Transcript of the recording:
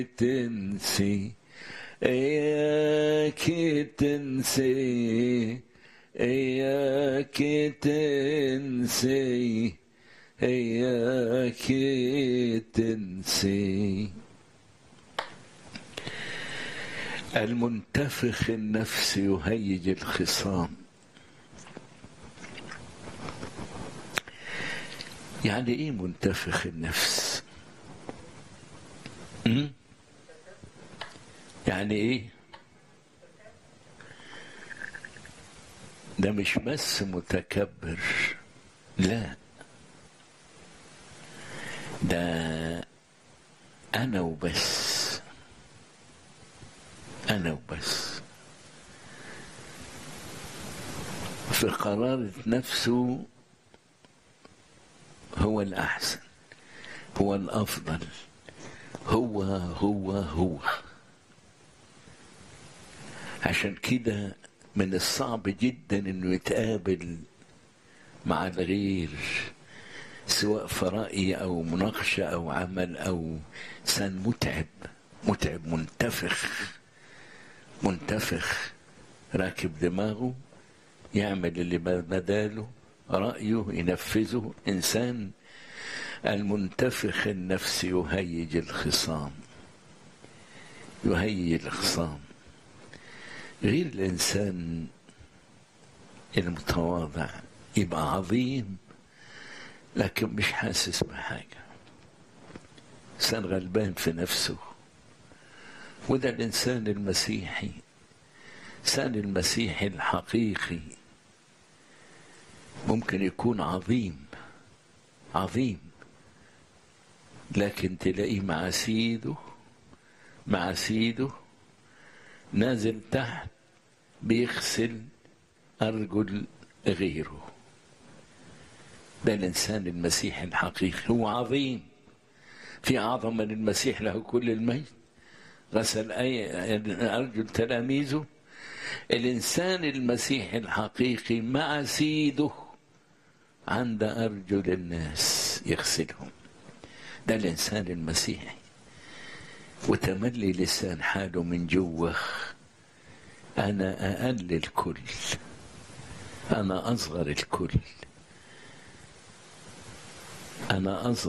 تنسي اياك تنسي اياك تنسي اياك تنسي المنتفخ النفس يهيج الخصام يعني ايه منتفخ النفس م? يعني ايه ده مش بس متكبر لا ده انا وبس انا وبس في قرارة نفسه هو الأحسن هو الأفضل هو هو هو عشان كده من الصعب جدا انه يتقابل مع الغير سواء في رأي أو مناقشة أو عمل أو إنسان متعب متعب منتفخ منتفخ راكب دماغه يعمل اللي بداله رأيه ينفذه إنسان المنتفخ النفس يهيج الخصام يهيج الخصام غير الإنسان المتواضع يبقى عظيم لكن مش حاسس بحاجة إنسان غلبان في نفسه وده الإنسان المسيحي الإنسان المسيحي الحقيقي ممكن يكون عظيم عظيم لكن تلاقيه مع سيده مع سيده نازل تحت بيغسل أرجل غيره ده الإنسان المسيحي الحقيقي هو عظيم في أعظم من المسيح له كل المجد غسل أي أرجل تلاميذه الإنسان المسيحي الحقيقي مع سيده عند أرجل الناس يغسلهم ده الإنسان المسيحي وتملي لسان حاله من جوه أنا أقل الكل أنا أصغر الكل أنا أصغر